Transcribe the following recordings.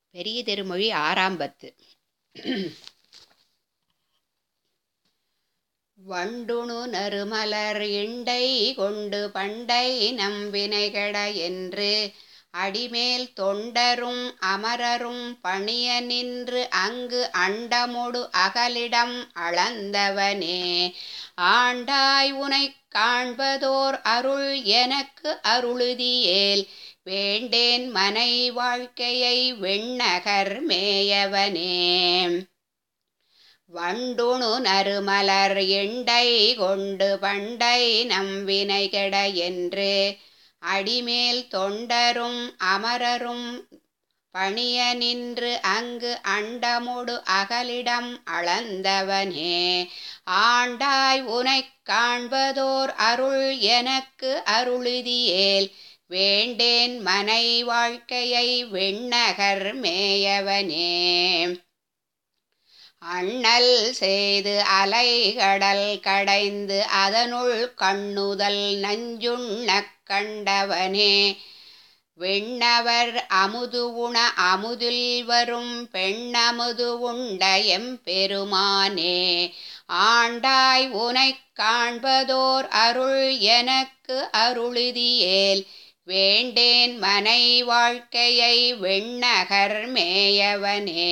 பெரிய திருமொழி ஆறாம் பத்து வண்டுணு நறுமலர் இண்டை கொண்டு பண்டை நம்பினைகட என்று அடிமேல் தொண்டரும் அமரரும் பணிய நின்று அங்கு அண்டமொடு அகலிடம் அளந்தவனே ஆண்டாய் உனைக் காண்பதோர் அருள் எனக்கு அருளுதியேல் வேண்டேன் மனை வாழ்க்கையை வெண்ணகர் மேயவனே வண்டுணு நறுமலர் எண்டை கொண்டு பண்டை நம்பினை கெட என்று அடிமேல் தொண்டரும் அமரரும் பணிய நின்று அங்கு அண்டமுடு அகலிடம் அளந்தவனே ஆண்டாய் உனைக் காண்பதோர் அருள் எனக்கு அருளுதியேல் வேண்டேன் மனை வாழ்க்கையை வெண்ணகர் மேயவனே அண்ணல் செய்து அலைகடல் கடைந்து அதனுள் கண்ணுதல் நஞ்சுண்ணக் கண்டவனே வெண்ணவர் அமுது உண அமுதில் வரும் பெண்ணமுது உண்ட எம்பெருமானே ஆண்டாய் உனைக் காண்பதோர் அருள் எனக்கு அருளுதியேல் வேண்டேன் மனை வாழ்க்கையை வெண்ணகர் மேயவனே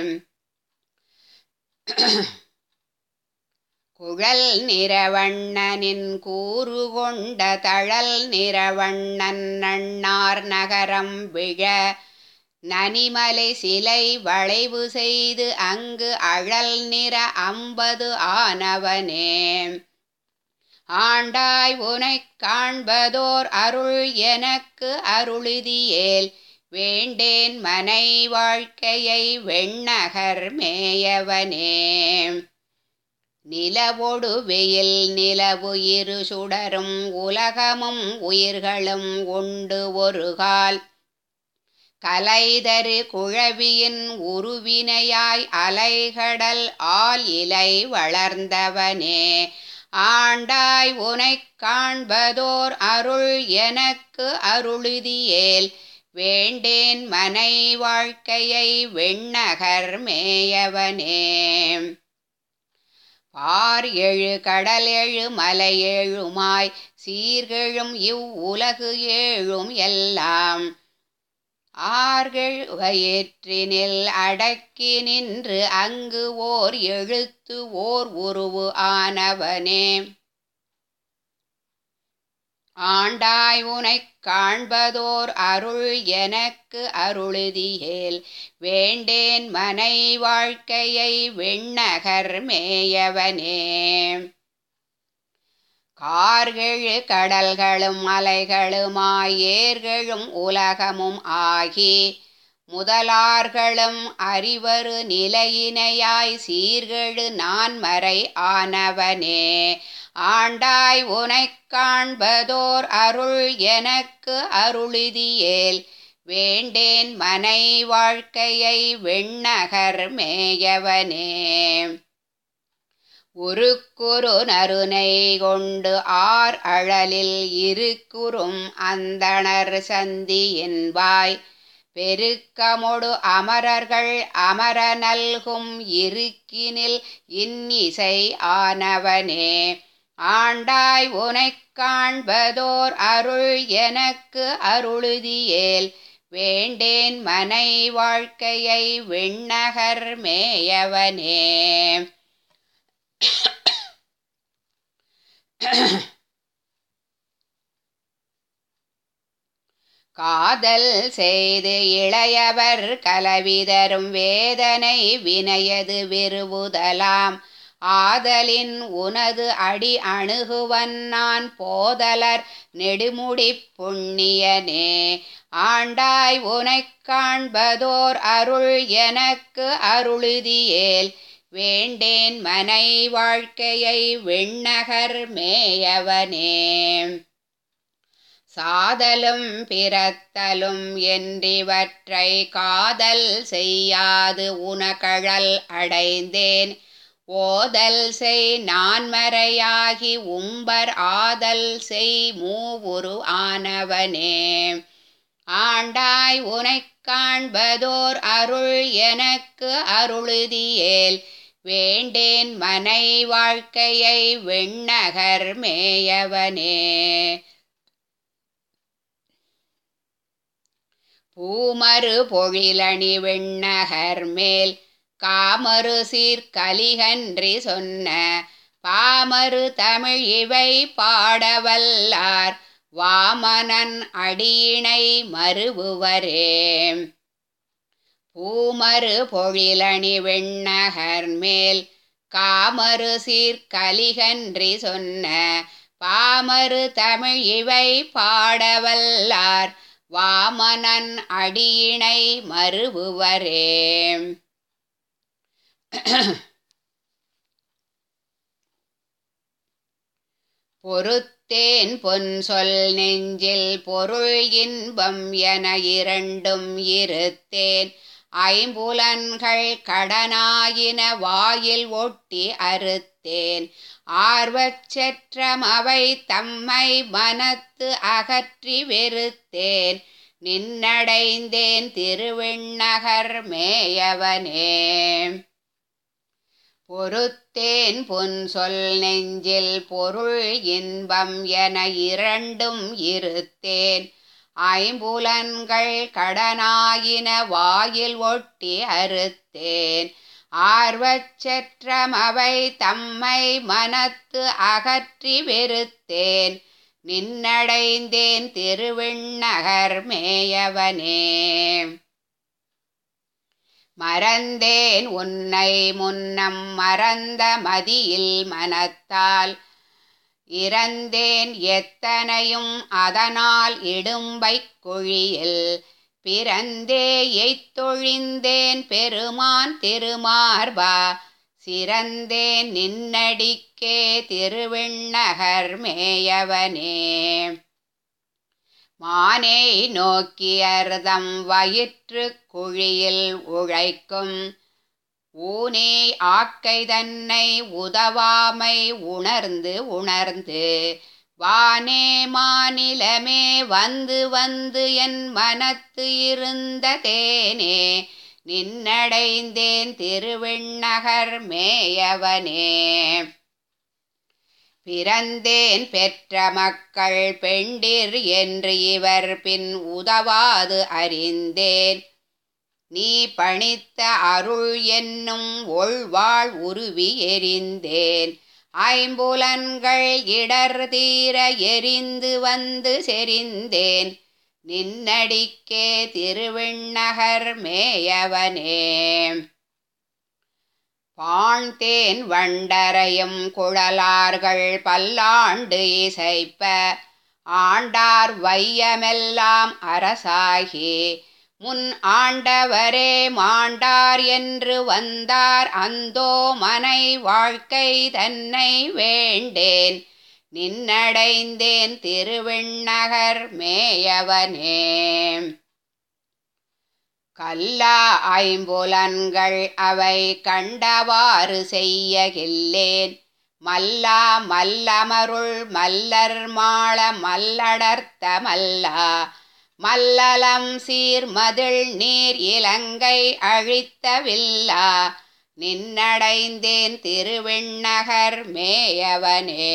குழல் நிறவண்ணனின் கூறு கொண்ட தழல் நிறவண்ணன் நன்னார் நகரம் விழ நனிமலை சிலை வளைவு செய்து அங்கு அழல் நிற அம்பது ஆனவனே ஆண்டாய் உனைக் காண்பதோர் அருள் எனக்கு அருளுதியேல் வேண்டேன் மனை வாழ்க்கையை வெண்ணகர் மேயவனே நிலவொடு வெயில் நிலவு இரு சுடரும் உலகமும் உயிர்களும் உண்டு ஒரு கால் கலைதரு குழவியின் உருவினையாய் அலைகடல் ஆல் இலை வளர்ந்தவனே ஆண்டாய் உனைக் காண்பதோர் அருள் எனக்கு அருளுதியேல் வேண்டேன் மனை வாழ்க்கையை வெண்ணகர் மேயவனே பார் எழு கடல் எழு மலை ஏழுமாய் சீர்கெழும் இவ் உலகு ஏழும் எல்லாம் ஆர்கெழுவயிற்றினில் அடக்கி நின்று அங்கு ஓர் எழுத்து ஓர் உருவு ஆனவனே ஆண்டாய் உனைக் காண்பதோர் அருள் எனக்கு அருளுதியேல் வேண்டேன் மனை வாழ்க்கையை வெண்ணகர் மேயவனே கார்கெழு கடல்களும் மலைகளுமாய் ஏர்களும் உலகமும் ஆகி முதலார்களும் அறிவரு நிலையினையாய் சீர்கெழு நான்மறை ஆனவனே ஆண்டாய் உனைக் காண்பதோர் அருள் எனக்கு அருளுதியேல் வேண்டேன் மனை வாழ்க்கையை வெண்ணகர் மேயவனே உருக்குரு நறுனை கொண்டு ஆர் அழலில் இருக்குறும் அந்தணர் சந்தி என்பாய் பெருக்கமொடு அமரர்கள் அமர நல்கும் இருக்கினில் இன்னிசை ஆனவனே ஆண்டாய் உனைக் காண்பதோர் அருள் எனக்கு அருளுதியேல் வேண்டேன் மனை வாழ்க்கையை வெண்ணகர் மேயவனே காதல் செய்து இளையவர் கலவிதரும் வேதனை வினையது விருவுதலாம் ஆதலின் உனது அடி அணுகுவன் நான் போதலர் நெடுமுடி புண்ணியனே ஆண்டாய் உனைக் காண்பதோர் அருள் எனக்கு அருளுதியேல் வேண்டேன் மனை வாழ்க்கையை வெண்ணகர் மேயவனே சாதலும் பிறத்தலும் என்றிவற்றை காதல் செய்யாது உனகழல் அடைந்தேன் ஓதல் செய் நான்மறையாகி உம்பர் ஆதல் செய் மூவுரு ஆனவனே ஆண்டாய் உனைக் காண்பதோர் அருள் எனக்கு அருளுதியேல் வேண்டேன் மனை வாழ்க்கையை வெண்ணகர் மேயவனே பூமறு பொழிலணி வெண்ணகர் மேல் காமறு சீர்கலிகன்றி சொன்ன பாமறு தமிழ் இவை பாடவல்லார் வாமனன் அடியினை மறுவுவரே பூமறு பொழிலணி வெண்ணகர் மேல் காமறு சீர்கலிகன்றி சொன்ன பாமறு தமிழ் இவை பாடவல்லார் வாமனன் அடியினை மறுவுவரே பொறுத்தேன் பொன் சொல் நெஞ்சில் பொருள் இன்பம் என இரண்டும் இருத்தேன் ஐம்புலன்கள் கடனாயின வாயில் ஒட்டி அறுத்தேன் ஆர்வச்செற்றம் அவை தம்மை மனத்து அகற்றி வெறுத்தேன் நின்னடைந்தேன் திருவிண்ணகர் மேயவனே பொறுத்தேன் பொன் சொல் நெஞ்சில் பொருள் இன்பம் என இரண்டும் இருத்தேன் ஐம்புலன்கள் கடனாயின வாயில் ஒட்டி அறுத்தேன் ஆர்வச்செற்றம் அவை தம்மை மனத்து அகற்றி வெறுத்தேன் நின்னடைந்தேன் திருவிண்ணகர் மேயவனே மறந்தேன் உன்னை முன்னம் மறந்த மதியில் மனத்தால் இறந்தேன் எத்தனையும் அதனால் இடும்பைக் குழியில் பிறந்தே எய்த்தொழிந்தேன் பெருமான் திருமார்பா சிறந்தேன் நின்னடிக்கே திருவிண்ணகர் மேயவனே மானை நோக்கியர்தம் வயிற்று குழியில் உழைக்கும் ஊனே ஆக்கை தன்னை உதவாமை உணர்ந்து உணர்ந்து வானே மாநிலமே வந்து வந்து என் மனத்து இருந்த தேனே நின்னடைந்தேன் திருவிண்ணகர் மேயவனே பிறந்தேன் பெற்ற மக்கள் பெண்டிர் என்று இவர் பின் உதவாது அறிந்தேன் நீ பணித்த அருள் என்னும் ஒள்வாள் உருவி எரிந்தேன் ஐம்புலன்கள் இடர் தீர எரிந்து வந்து செறிந்தேன் நின்னடிக்கே திருவிண்ணகர் மேயவனே பாண்தேன் வண்டரையும் குழலார்கள் பல்லாண்டு இசைப்ப ஆண்டார் வையமெல்லாம் அரசாகி முன் ஆண்டவரே மாண்டார் என்று வந்தார் அந்தோ மனை வாழ்க்கை தன்னை வேண்டேன் நின்னடைந்தேன் திருவிண்ணகர் மேயவனே கல்லா ஐம்புலன்கள் அவை கண்டவாறு செய்யகில்லேன் மல்லா மல்லமருள் மல்லர் மாள மல்லடர்த்த மல்லா மல்லலம் சீர் மதில் நீர் இலங்கை அழித்தவில்லா நின்னடைந்தேன் திருவிண்ணகர் மேயவனே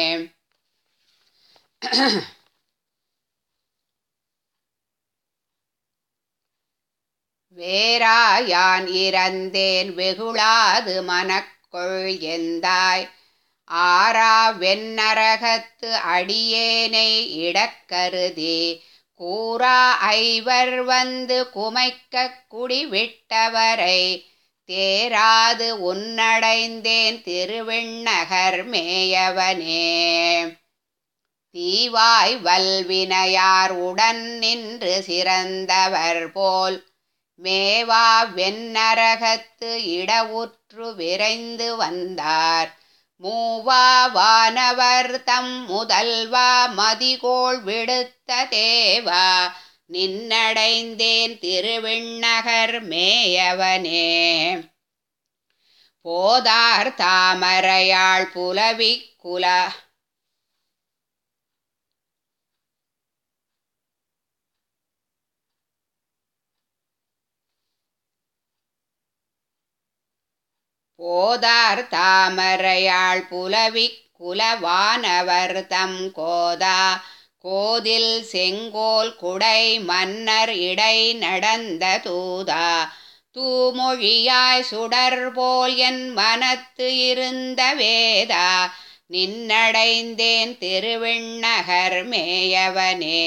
வேராயான் இறந்தேன் வெகுளாது மனக்கொள் எந்தாய் ஆரா வெண்ணரகத்து அடியேனை இடக்கருதி கூறா ஐவர் வந்து குமைக்க குடிவிட்டவரை தேராது உன்னடைந்தேன் திருவிண்ணகர் மேயவனே தீவாய் வல்வினையார் உடன் நின்று சிறந்தவர் போல் மேவா வெண்ணரகத்து இடவுற்று விரைந்து வந்தார் மூவா வானவர் தம் முதல்வா மதிகோள் விடுத்த தேவா நின்னடைந்தேன் திருவிண்ணகர் மேயவனே போதார் தாமரையாள் புலவி குல போதார் தாமரையாள் புலவிக் குலவானவர் தம் கோதா கோதில் செங்கோல் குடை மன்னர் இடை நடந்த தூதா தூமொழியாய் சுடர் போல் என் மனத்து இருந்த வேதா நின்னடைந்தேன் திருவிண்ணகர் மேயவனே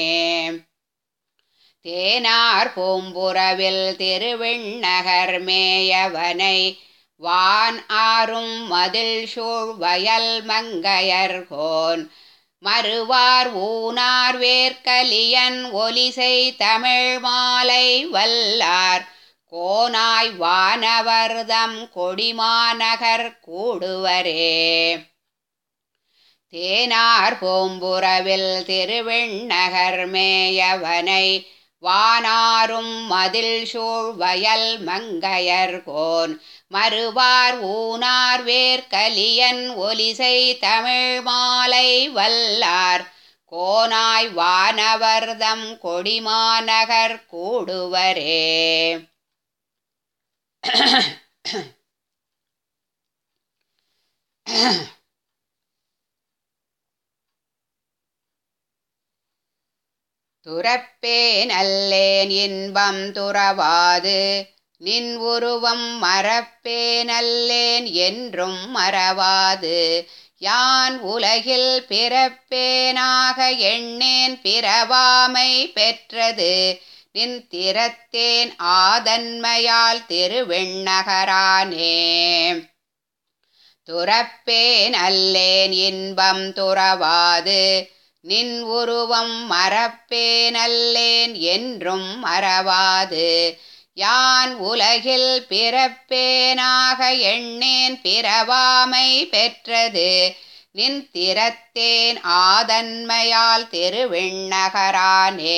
தேனார் பூம்புறவில் திருவிண்ணகர் மேயவனை வான் ஆறும் மதில் சூழ் வயல் மங்கையர்கோன் மறுவார் ஊனார் வேர்க்கலியன் ஒலிசை தமிழ் மாலை வல்லார் கோனாய் வானவர்தம் கொடிமாநகர் கூடுவரே தேனார் பூம்புறவில் திருவிண்ணகர் மேயவனை வானாரும் மதில் சூழ் வயல் மங்கையர்கோன் மறுவார் ஊனார் வேர்க்கலியன் ஒலிசை தமிழ் மாலை வல்லார் கோனாய் வானவர்தம் கொடிமாநகர் கூடுவரே துறப்பேன் அல்லேன் இன்பம் துறவாது நின் உருவம் மறப்பேனல்லேன் என்றும் மறவாது யான் உலகில் பிறப்பேனாக எண்ணேன் பிறவாமை பெற்றது நின் திறத்தேன் ஆதன்மையால் திருவெண்ணகரானே துறப்பேன் அல்லேன் இன்பம் துறவாது நின் உருவம் மறப்பேனல்லேன் என்றும் மறவாது யான் உலகில் பிறப்பேனாக எண்ணேன் பிறவாமை பெற்றது நின் திறத்தேன் ஆதன்மையால் திருவிண்ணகரானே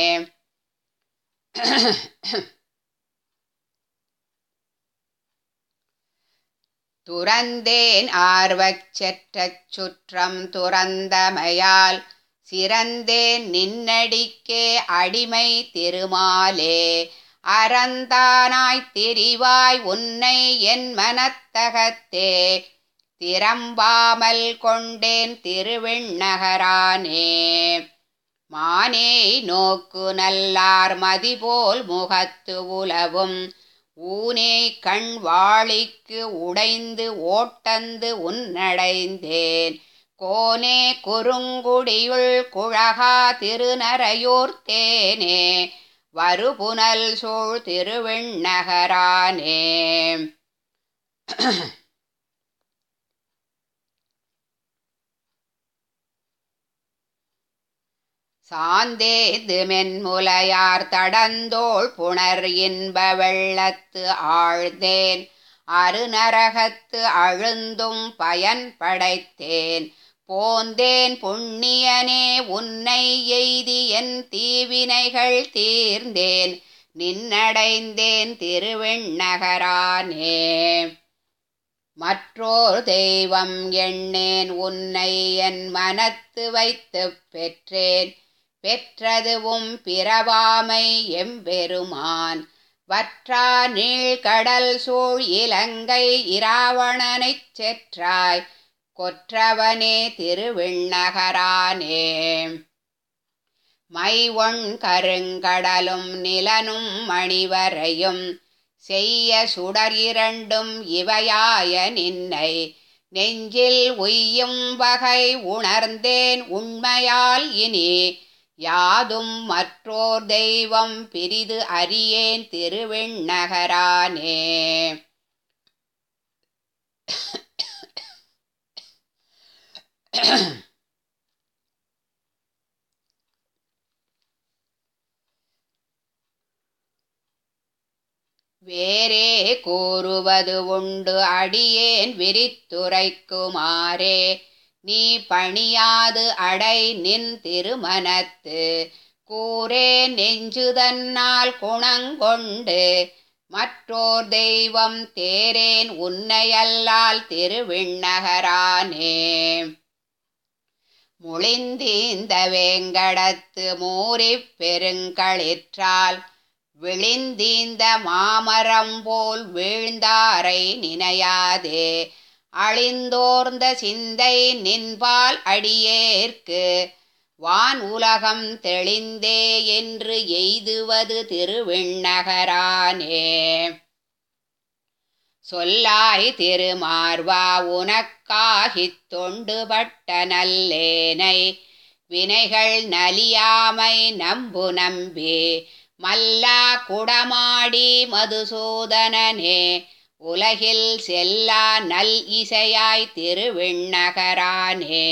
துறந்தேன் ஆர்வச் செற்றச் சுற்றம் துறந்தமையால் சிறந்தேன் நின்னடிக்கே அடிமை திருமாலே அறந்தானாய்த் திரிவாய் உன்னை என் மனத்தகத்தே திறம்பாமல் கொண்டேன் திருவிண்ணகரானே மானே நோக்கு நல்லார் மதிபோல் முகத்து உலவும் ஊனே கண் வாளிக்கு உடைந்து ஓட்டந்து உன்னடைந்தேன் கோனே குறுங்குடியுள் குழகா திருநரையூர் தேனே வருபுனல் சூழ் திருவிண்ணகரானே சாந்தேது மென்முலையார் தடந்தோள் புணர் இன்ப வெள்ளத்து ஆழ்ந்தேன் அருநரகத்து அழுந்தும் பயன் படைத்தேன் போந்தேன் புண்ணியனே உன்னை எய்தி என் தீவினைகள் தீர்ந்தேன் நின்னடைந்தேன் திருவெண்ணகரானே மற்றோர் தெய்வம் எண்ணேன் உன்னை என் மனத்து வைத்துப் பெற்றேன் பெற்றதுவும் பிறவாமை எம்பெருமான் வற்றா நீழ்கடல் சூழ் இலங்கை இராவணனைச் செற்றாய் கொற்றவனே திருவிண்ணகரானே மைவொண் கருங்கடலும் நிலனும் மணிவரையும் செய்ய சுடர் இரண்டும் இவையாய நின்னை நெஞ்சில் உய்யும் வகை உணர்ந்தேன் உண்மையால் இனி யாதும் மற்றோர் தெய்வம் பிரிது அறியேன் திருவெண்ணகரானே வேறே கூறுவது உண்டு அடியேன் விரித்துரைக்குமாறே நீ பணியாது அடை நின் திருமனத்து கூரே நெஞ்சுதன்னால் குணங்கொண்டு மற்றோர் தெய்வம் தேரேன் உன்னையல்லால் திருவிண்ணகரானே முளிந்தீந்த வேங்கடத்து மூரிப் பெருங்களிற்றால் விழிந்தீந்த மாமரம் போல் வீழ்ந்தாரை நினையாதே அழிந்தோர்ந்த சிந்தை நின்பால் அடியேற்கு வான் உலகம் தெளிந்தே என்று எய்துவது திருவிண்ணகரானே சொல்லாய் திருமார்வா உனக்காகித் தொண்டுபட்ட நல்லேனை வினைகள் நலியாமை நம்பு நம்பி மல்லா குடமாடி மதுசூதனனே உலகில் செல்லா நல் இசையாய் திருவிண்ணகரானே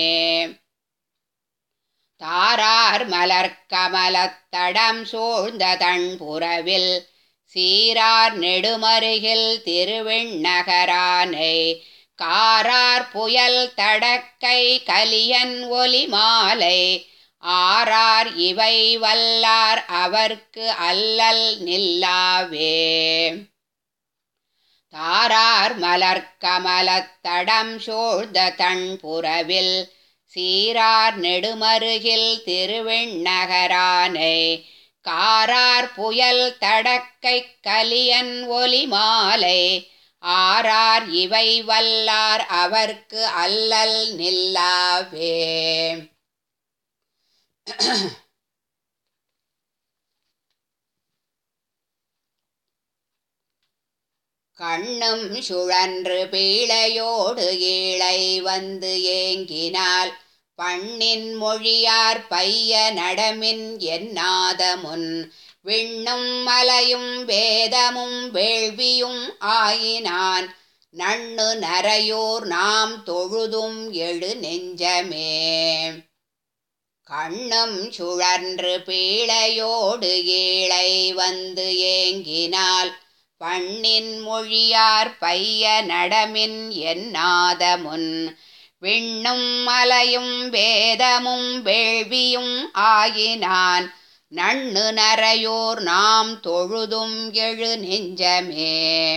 தாரார் மலர் கமலத்தடம் சூழ்ந்த தன்புறவில் சீரார் நெடுமருகில் திருவிண்ணகரானை காரார் புயல் தடக்கை கலியன் ஒலி மாலை ஆரார் இவை வல்லார் அவர்க்கு அல்லல் நில்லாவே தாரார் மலர் கமலத்தடம் சூழ்ந்த தன்புறவில் சீரார் நெடுமருகில் திருவிண்ணகரானை காரார் புயல் தடக்கை கலியன் ஒலி மாலை ஆரார் இவை வல்லார் அவர்க்கு அல்லல் நில்லாவே கண்ணும் சுழன்று பீழையோடு ஈழை வந்து ஏங்கினால் பண்ணின் மொழியார் பைய நடமின் என்னாத முன் விண்ணும் மலையும் வேதமும் வேள்வியும் ஆயினான் நண்ணு நரையோர் நாம் தொழுதும் எழு நெஞ்சமே கண்ணும் சுழன்று பீழையோடு ஈழை வந்து ஏங்கினால் பண்ணின் மொழியார் பைய நடமின் என்னாத முன் விண்ணும் மலையும் வேதமும் வேள்வியும் ஆயினான் நண்ணு நரையோர் நாம் தொழுதும் எழு நெஞ்சமே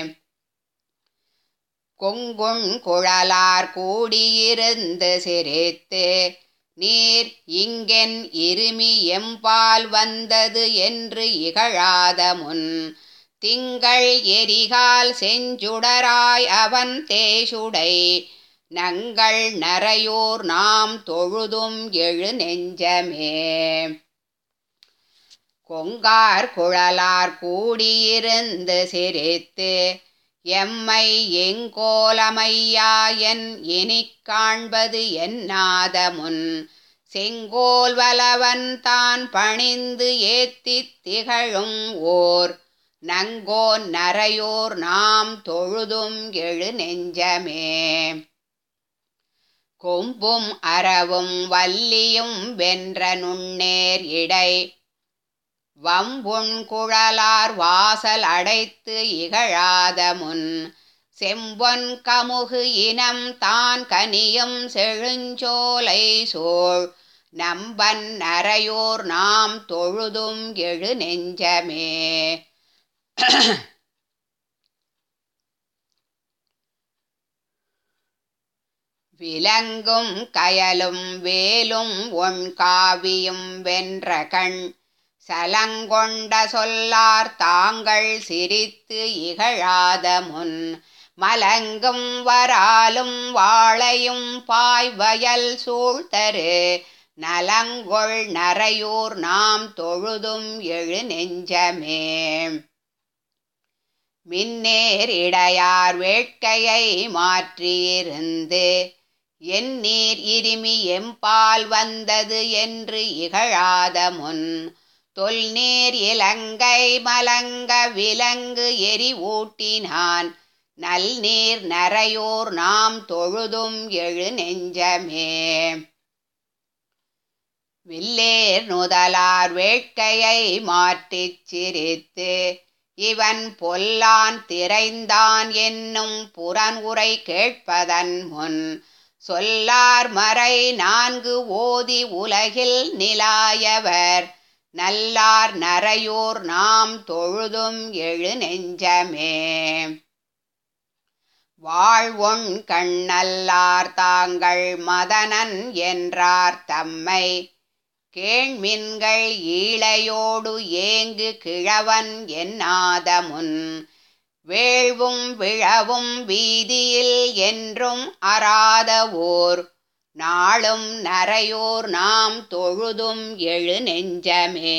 கொங்குண் குழலார் கூடியிருந்து சிரித்து நீர் இங்கென் இருமி எம்பால் வந்தது என்று இகழாத முன் திங்கள் எரிகால் செஞ்சுடராய் அவன் தேசுடை நங்கள் நரையோர் நாம் தொழுதும் எழு நெஞ்சமே கொங்கார் குழலார் கூடியிருந்து சிரித்து எம்மை எங்கோலமையா என் இனிக் காண்பது என்னாத முன் செங்கோல் வலவன் தான் பணிந்து ஏத்தித் திகழும் ஓர் நங்கோன் நரையோர் நாம் தொழுதும் எழு நெஞ்சமே கொம்பும் அறவும் வல்லியும் வென்ற நுண்ணேர் இடை வம்புண் குழலார் வாசல் அடைத்து இகழாத முன் செம்பொன் கமுகு இனம் தான் கனியும் செழுஞ்சோலை சோழ் நம்பன் நரையோர் நாம் தொழுதும் எழு நெஞ்சமே விலங்கும் கயலும் வேலும் ஒன் காவியும் வென்ற கண் சலங்கொண்ட சொல்லார் தாங்கள் சிரித்து இகழாத முன் மலங்கும் வராலும் வாழையும் பாய்வயல் சூழ்த்தரு நலங்கொள் நரையூர் நாம் தொழுதும் எழு நெஞ்சமே மின்னேர் இடையார் வேட்கையை மாற்றியிருந்து என் நீர் இருமி எம்பால் வந்தது என்று இகழாத முன் தொல்நீர் இலங்கை மலங்க விலங்கு எரி ஊட்டினான் நல்நீர் நரையோர் நாம் தொழுதும் எழு நெஞ்சமே வில்லேர் நுதலார் வேட்கையை மாற்றிச் சிரித்து இவன் பொல்லான் திரைந்தான் என்னும் புறன்உரை கேட்பதன் முன் சொல்லார் மறை நான்கு ஓதி உலகில் நிலாயவர் நல்லார் நரையோர் நாம் தொழுதும் எழு நெஞ்சமே வாழ்வொன் கண்ணல்லார் தாங்கள் மதனன் என்றார் தம்மை கேண்மின்கள் ஈழையோடு ஏங்கு கிழவன் என்னாதமுன் வேள்வும் விழவும் வீதியில் என்றும் அறாத ஓர் நாளும் நரையோர் நாம் தொழுதும் எழு நெஞ்சமே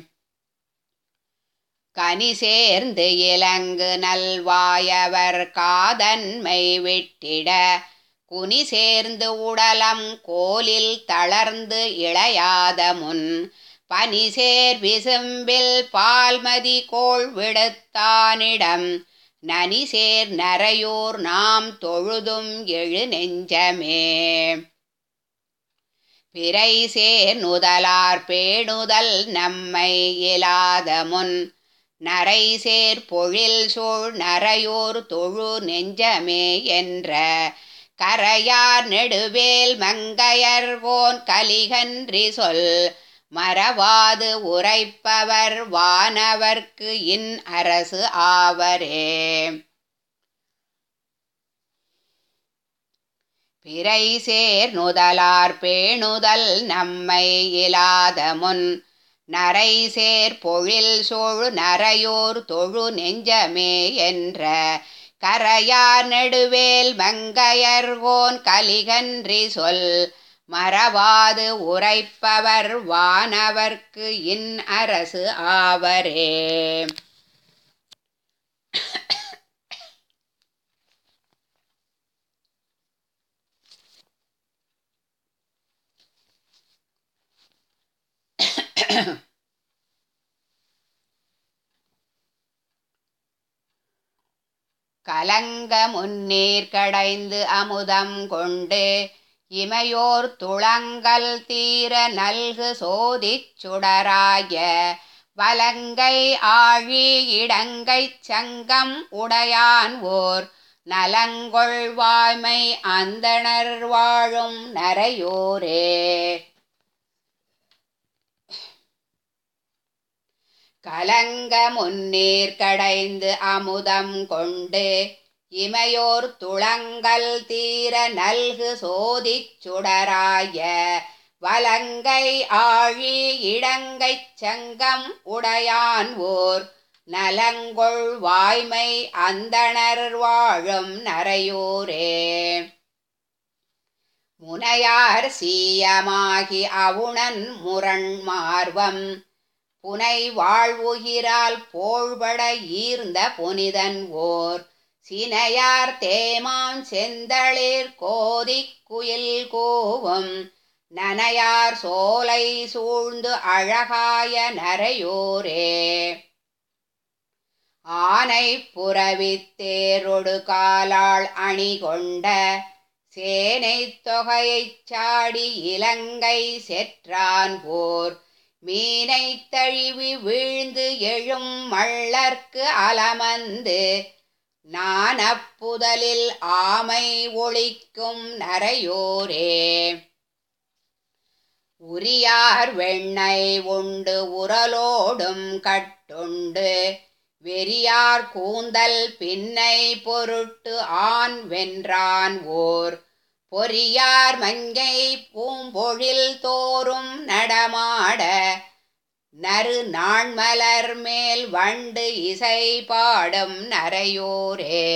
கனி சேர்ந்து இலங்கு நல்வாயவர் காதன்மை விட்டிட குனி சேர்ந்து உடலம் கோலில் தளர்ந்து இளையாத முன் பனி சேர் விசும்பில் பால்மதி கோள் விடுத்தானிடம் நனி சேர் நரையோர் நாம் தொழுதும் எழு நெஞ்சமே பிறை சேர் நுதலார் பேணுதல் நம்மை இயலாத முன் நரை சேர் பொழில் சூழ் நரையோர் தொழு நெஞ்சமே என்ற கரையார் நெடுவேல் மங்கையர்கோன் கலிகன்றி சொல் மறவாது உரைப்பவர் வானவர்க்கு இன் அரசு ஆவரே பிறை சேர் நுதலார் பேணுதல் நம்மை இலாத முன் நரை சேர் பொழில் சோழு நரையோர் தொழு நெஞ்சமே என்ற கரையார் நெடுவேல் மங்கையர்கோன் கலிகன்றி சொல் மறவாது உரைப்பவர் வானவர்க்கு இன் அரசு ஆவரே கலங்க முன்னீர் கடைந்து அமுதம் கொண்டு இமையோர் துளங்கல் தீர நல்கு சோதிச் சுடராய வலங்கை ஆழி இடங்கைச் சங்கம் உடையான் ஓர் நலங்கொள் வாய்மை அந்தணர் வாழும் நரையோரே கலங்க முன்னீர் கடைந்து அமுதம் கொண்டு இமையோர் துளங்கல் தீர நல்கு சோதிச் சுடராய வலங்கை ஆழி இடங்கைச் சங்கம் உடையான் ஓர் நலங்கொள் வாய்மை அந்தணர் வாழும் நரையோரே முனையார் சீயமாகி அவுணன் முரண் மார்வம் புனை வாழ்வுகிறால் போழ்பட ஈர்ந்த புனிதன் ஓர் சினையார் தேமான் செந்தளிர் கோதிக் குயில் கோவும் நனையார் சோலை சூழ்ந்து அழகாய நரையோரே ஆனை புறவித்தேரொடு காலாள் அணி கொண்ட சேனை தொகையைச் சாடி இலங்கை செற்றான் போர் மீனை தழுவி வீழ்ந்து எழும் மள்ளர்க்கு அலமந்து நானப்புதலில் ஆமை ஒழிக்கும் நரையோரே உரியார் வெண்ணெய் உண்டு உரலோடும் கட்டுண்டு வெறியார் கூந்தல் பின்னை பொருட்டு ஆண் வென்றான் ஓர் பொறியார் மங்கை பூம்பொழில் தோறும் நடமாட நறு நாண்மலர் மேல் வண்டு இசை பாடும் நரையோரே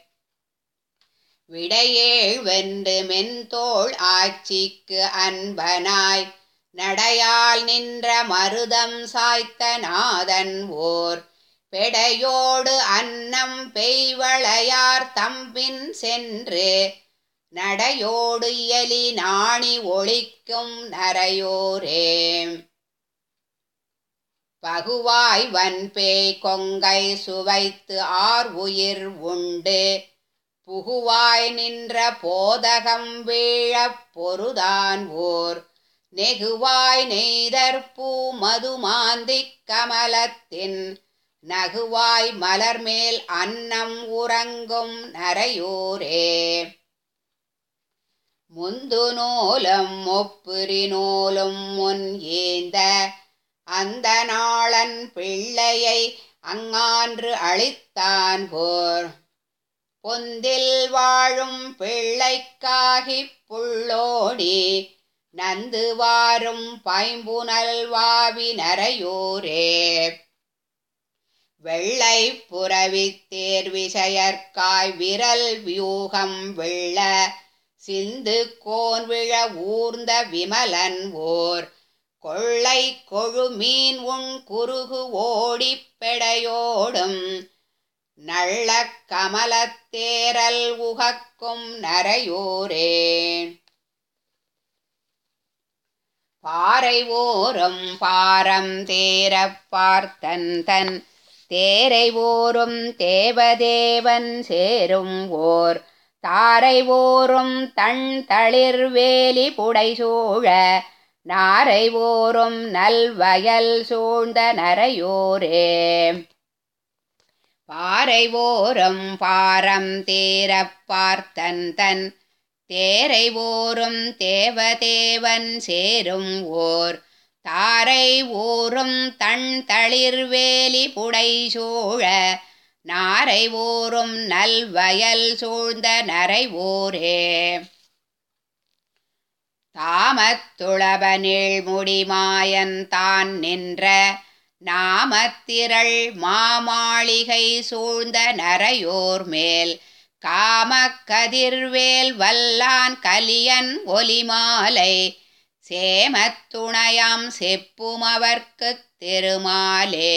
விடையேழ் வென்று மென்தோள் ஆட்சிக்கு அன்பனாய் நடையால் நின்ற மருதம் சாய்த்த நாதன் ஓர் பெடையோடு அன்னம் பெய்வளையார் தம்பின் சென்று நடையோடு இயலி நாணி ஒழிக்கும் நரையோரே பகுவாய் வன்பேய் கொங்கை சுவைத்து ஆர் உயிர் உண்டு புகுவாய் நின்ற போதகம் வீழப் பொருதான் ஓர் நெகுவாய் நெய்தற்பூ மதுமாந்திக் கமலத்தின் நகுவாய் மலர்மேல் அன்னம் உறங்கும் நரையோரே முந்து நூலும் ஒப்புரி நூலும் முன் ஏந்த அந்த நாளன் பிள்ளையை அங்கான்று அளித்தான் போர் பொந்தில் வாழும் பிள்ளைக்காகிப் புள்ளோடி நந்து வாரும் பைம்புனல் வாவி நரையூரே வெள்ளை புறவி தேர்விசையற்காய் விரல் வியூகம் வெள்ள சிந்து கோன்விழ ஊர்ந்த விமலன் ஓர் கொள்ளை கொழு மீன் உண் குறுகு ஓடிப் பெடையோடும் நள்ள கமலத்தேரல் உகக்கும் நரையூரே பாறை ஓரும் பாரம் தேரப் பார்த்தன் தன் தேரை ஓரும் தேவதேவன் சேரும் ஓர் தாரை ஓரும் தன் தளிர்வேலி புடைசூழ நாரை ஓரும் நல்வயல் சூழ்ந்த நரையோரே பாறை ஓரும் பாரம் தேரப் பார்த்தன் தன் தேரை ஓரும் தேவதேவன் சேரும் ஓர் தாரை ஊரும் தன் தளிர்வேலி புடைசூழ நாரை ஊரும் நல்வயல் சூழ்ந்த நரை ஊரே தாமத்துளப நீழ்முடிமாயன் தான் நின்ற நாமத்திரள் மாமாளிகை சூழ்ந்த நரையோர் மேல் காமக்கதிர்வேல் வல்லான் கலியன் ஒலிமாலை சேமத்துணையாம் செப்புமவர்க்குத் திருமாலே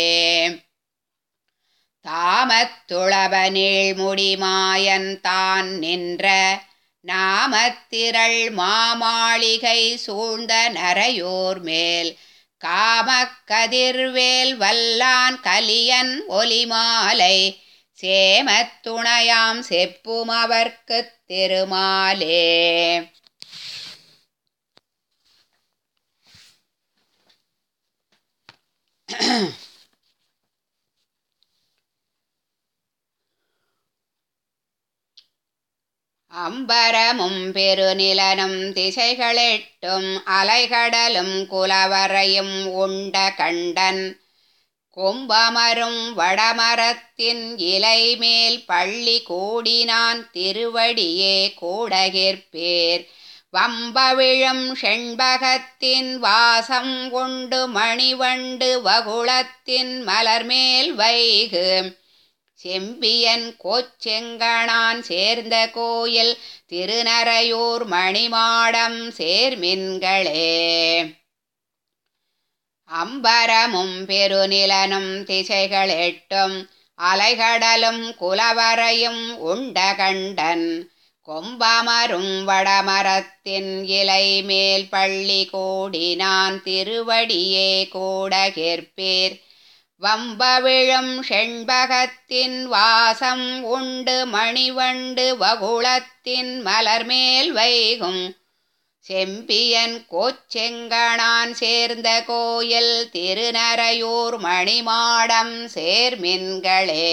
தாமத்துளப நீழ்முடிமாயன் தான் நின்ற நாமத்திரள் மாமாளிகை சூழ்ந்த நரையோர் மேல் காமக்கதிர்வேல் வல்லான் கலியன் ஒலிமாலை சேமத்துணையாம் செப்புமவர்க்குத் திருமாலே அம்பரமும் பெருநிலனும் திசைகளெட்டும் அலைகடலும் குலவரையும் உண்ட கண்டன் கொம்பமரும் வடமரத்தின் இலை மேல் பள்ளி கூடினான் திருவடியே கூடகிற்பேர் வம்பவிழும் செண்பகத்தின் வாசம் கொண்டு மணிவண்டு வகுளத்தின் மலர்மேல் வைகு செம்பியன் கோச்செங்கணான் சேர்ந்த கோயில் திருநரையூர் மணிமாடம் சேர்மின்களே அம்பரமும் பெருநிலனும் திசைகள் எட்டும் அலைகடலும் குலவரையும் உண்டகண்டன் கொம்பமரும் வடமரத்தின் இலை மேல் பள்ளி கூடினான் திருவடியே கூட கேற்பேர் வம்பவிழும் செண்பகத்தின் வாசம் உண்டு மணிவண்டு வகுளத்தின் மலர்மேல் வைகும் செம்பியன் கோச்செங்கணான் சேர்ந்த கோயில் திருநரையூர் மணிமாடம் சேர்மின்களே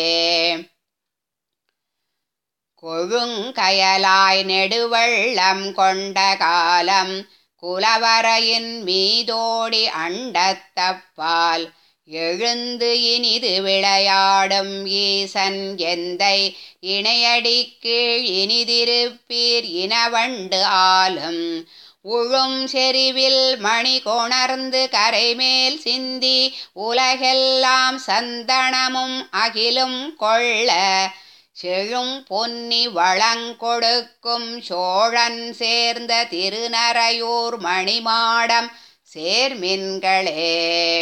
கொழுங்கயலாய் நெடுவள்ளம் கொண்ட காலம் குலவரையின் மீதோடி அண்டத்தப்பால் எழுந்து இனிது விளையாடும் ஈசன் எந்தை இணையடி கீழ் இனிதிருப்பீர் இனவண்டு ஆலும் உழும் செறிவில் மணி கொணர்ந்து கரைமேல் சிந்தி உலகெல்லாம் சந்தனமும் அகிலும் கொள்ள செழும் பொன்னி வளங்கொடுக்கும் சோழன் சேர்ந்த திருநரையூர் மணிமாடம் சேர்மின்களே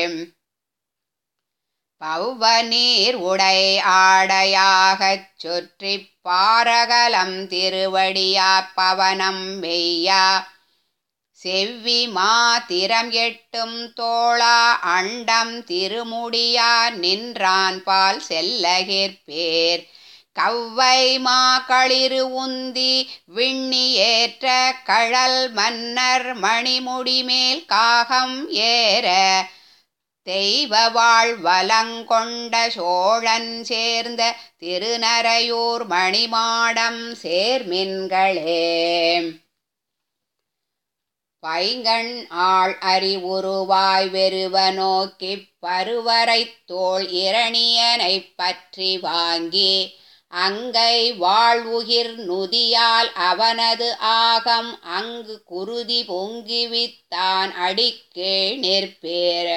பவ்வநீர் உடை ஆடையாகச் சுற்றிப் பாரகலம் திருவடியா பவனம் மெய்யா செவ்வி மாதிரம் எட்டும் தோளா அண்டம் திருமுடியா நின்றான் பால் செல்லகிற்பேர் கவ்வை மா களிறு உந்தி விண்ணி ஏற்ற கழல் மன்னர் மணிமுடி மேல் காகம் ஏற தெய்வ வாழ்வலங்கொண்ட சோழன் சேர்ந்த திருநரையூர் மணிமாடம் சேர்மின்களே பைங்கண் ஆள் அறிவுருவாய் வெறுவ நோக்கிப் பருவரைத் தோள் இரணியனைப் பற்றி வாங்கி அங்கை வாழ்வுகிர் நுதியால் அவனது ஆகம் அங்கு குருதி பொங்கிவித்தான் அடிக்கீழ் நிற்பேர்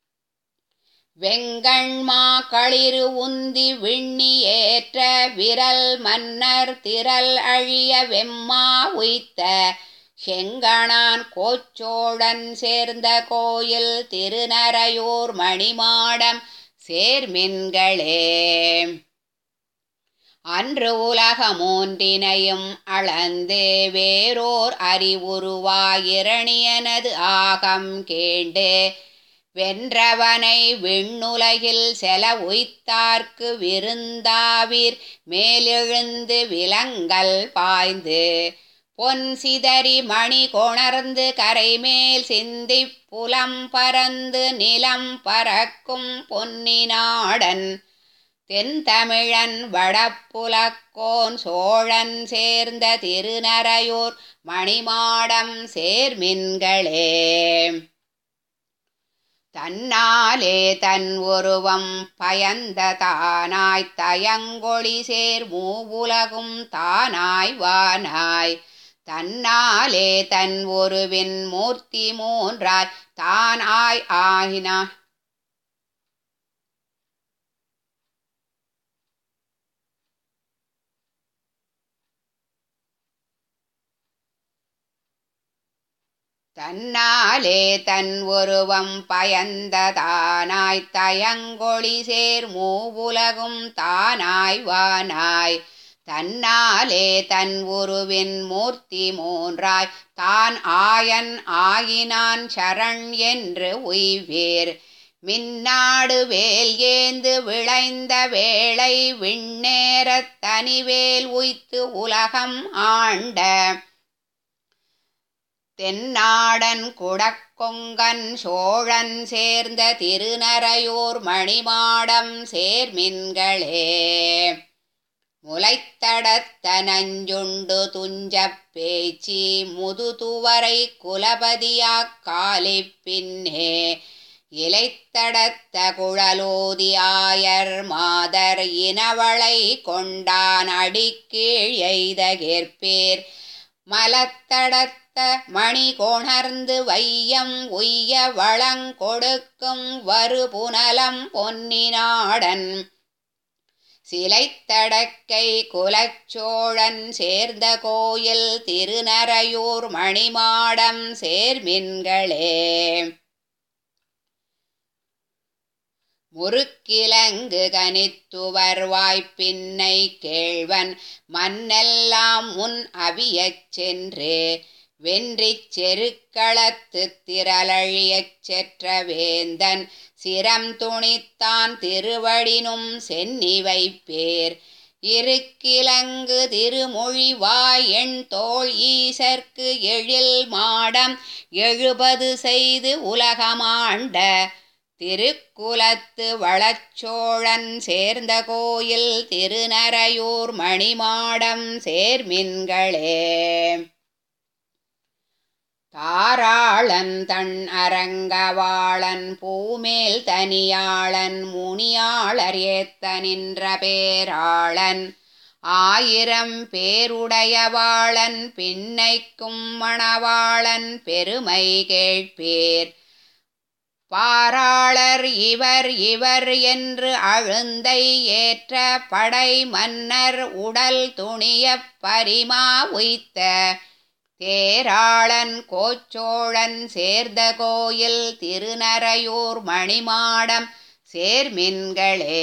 வெங்கண்மா களிறு உந்தி விண்ணி ஏற்ற விரல் மன்னர் திரள் அழிய வெம்மா உய்த்த செங்கணான் கோச்சோழன் சேர்ந்த கோயில் திருநரையூர் மணிமாடம் சேர்மின்களே அன்று உலகமூன்றினையும் அளந்து வேறோர் அறிவுருவாயிரணியனது ஆகம் கேண்டு வென்றவனை விண்ணுலகில் செல உய்த்தார்க்கு விருந்தாவீர் மேலெழுந்து விலங்கல் பாய்ந்து பொன் சிதறி மணி கொணர்ந்து கரைமேல் சிந்தி புலம் பறந்து நிலம் பறக்கும் பொன்னினாடன் தென்தமிழன் வடப்புலக்கோன் சோழன் சேர்ந்த திருநரையூர் மணிமாடம் சேர்மின்களே தன்னாலே தன் உருவம் பயந்த தானாய் தயங்கொழி சேர் மூவுலகும் தானாய் வானாய் தன்னாலே தன் ஒருவின் மூர்த்தி மூன்றாய் தானாய் ஆகினான் தன்னாலே தன் உருவம் பயந்ததானாய் தயங்கொழி சேர் மூவுலகும் தானாய் வானாய் தன்னாலே தன் உருவின் மூர்த்தி மூன்றாய் தான் ஆயன் ஆயினான் சரண் என்று உய்வீர் மின்னாடு வேல் ஏந்து விளைந்த வேளை விண்ணேறத் தனிவேல் உய்த்து உலகம் ஆண்ட தென்னாடன் குடக்கொங்கன் சோழன் சேர்ந்த திருநரையூர் மணிமாடம் சேர்மின்களே முளைத்தடத்த நஞ்சுண்டு துஞ்சப் பேச்சி முதுதுவரை குலபதியாக் காலிப் பின்னே இலைத்தடத்த குழலோதி ஆயர் மாதர் இனவளை கொண்டான் அடிக்கீழ் எய்தகிற்பேர் மலத்தடத்த மணி கொணர்ந்து வையம் உய்ய வளங்கொடுக்கும் வருபுனலம் பொன்னினாடன் சிலைத்தடக்கை குலச்சோழன் சேர்ந்த கோயில் திருநரையூர் மணிமாடம் சேர்மின்களே முறுக்கிலங்கு கனித்துவர் வாய்ப்பின்னை கேழ்வன் மண்ணெல்லாம் முன் அவியச் சென்று வென்றிச் செருக்களத்து திரளழியச் செற்ற வேந்தன் சிரம் துணித்தான் திருவடினும் சென்னி வைப்பேர் இருக்கிலங்கு திருமொழி வாயெண் தோள் ஈசர்க்கு எழில் மாடம் எழுபது செய்து உலகமாண்ட திருக்குலத்து வளச்சோழன் சேர்ந்த கோயில் திருநரையூர் மணிமாடம் சேர்மின்களே தாராளன் தன் அரங்கவாளன் பூமேல் தனியாளன் முனியாளர் ஏத்த நின்ற பேராளன் ஆயிரம் பேருடையவாளன் பின்னைக்கும் மணவாளன் பெருமை கேட்பேர் பாராளர் இவர் இவர் என்று அழுந்தை ஏற்ற படை மன்னர் உடல் துணியப் பரிமா உய்த்த தேராளன் கோச்சோழன் சேர்ந்த கோயில் திருநரையூர் மணிமாடம் சேர்மின்களே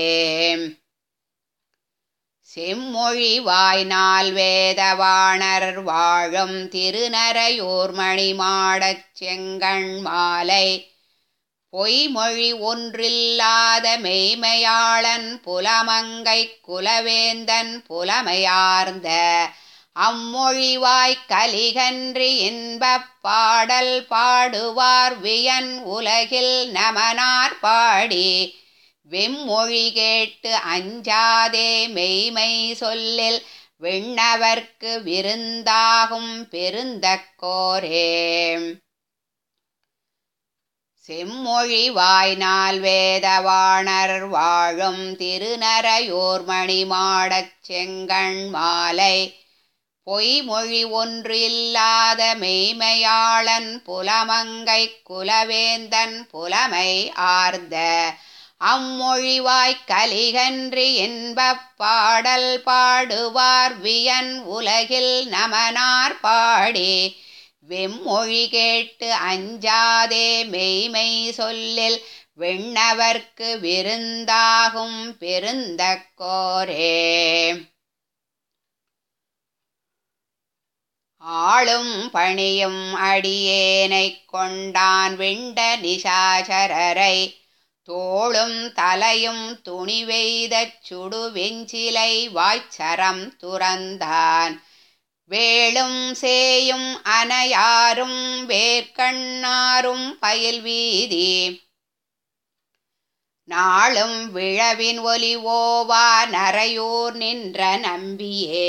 செம்மொழி வாய்நாள் வேதவாணர் வாழும் திருநரையூர் மணிமாடச் செங்கண் மாலை பொய்மொழி ஒன்றில்லாத மெய்மையாளன் புலமங்கை குலவேந்தன் புலமையார்ந்த அம்மொழிவாய் கலிகன்றி இன்பப் பாடல் பாடுவார் வியன் உலகில் நமனார் பாடி வெம்மொழி கேட்டு அஞ்சாதே மெய்மை சொல்லில் விண்ணவர்க்கு விருந்தாகும் பெருந்தக்கோரே செம்மொழி வாய்நாள் வேதவாணர் வாழும் திருநரையோர் மணிமாடச் செங்கண் மாலை பொய்மொழி ஒன்று இல்லாத மெய்மையாளன் புலமங்கை குலவேந்தன் புலமை ஆர்ந்த அம்மொழிவாய்க் கலிகன்றி இன்பப் பாடல் பாடுவார் வியன் உலகில் நமனார் பாடி வெம்மொழி கேட்டு அஞ்சாதே மெய்மை சொல்லில் விண்ணவர்க்கு விருந்தாகும் பெருந்தக்கோரே ஆளும் பணியும் அடியேனைக் கொண்டான் விண்ட நிசாசரரை தோளும் தலையும் துணிவெய்தச் சுடு வெஞ்சிலை வாய்ச்சரம் துறந்தான் வேளும் சேயும் அனையாரும் வேர்க்கண்ணாரும் பயில் வீதி நாளும் விழவின் ஒலி ஓவா நரையூர் நின்ற நம்பியே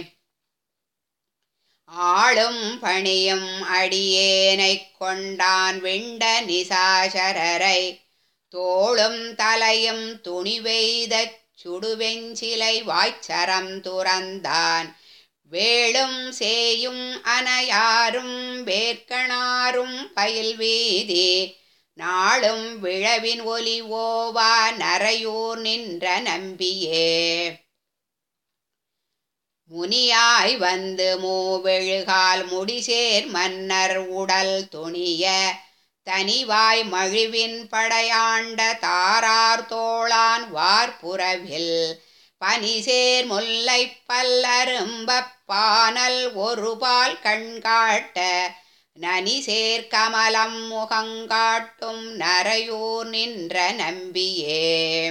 ஆளும் பணியும் அடியேனைக் கொண்டான் விண்ட நிசாசரரை தோளும் தலையும் துணிவெய்தச் சுடுவெஞ்சிலை வாய்ச்சரம் துறந்தான் வேளும் சேயும் அனையாரும் வேர்க்கணாரும் பயில் வீதி நாளும் விழவின் ஒலி ஓவா நரையூர் நின்ற நம்பியே முனியாய் வந்து மூவெழுகால் முடிசேர் மன்னர் உடல் துணிய தனிவாய் மழுவின் படையாண்ட தாரார் தோளான் வார்புறவில் பனிசேர் முல்லை பல்லரும்பப் பானல் ஒருபால் கண்காட்ட நனிசேர் கமலம் முகங்காட்டும் நரையூர் நின்ற நம்பியே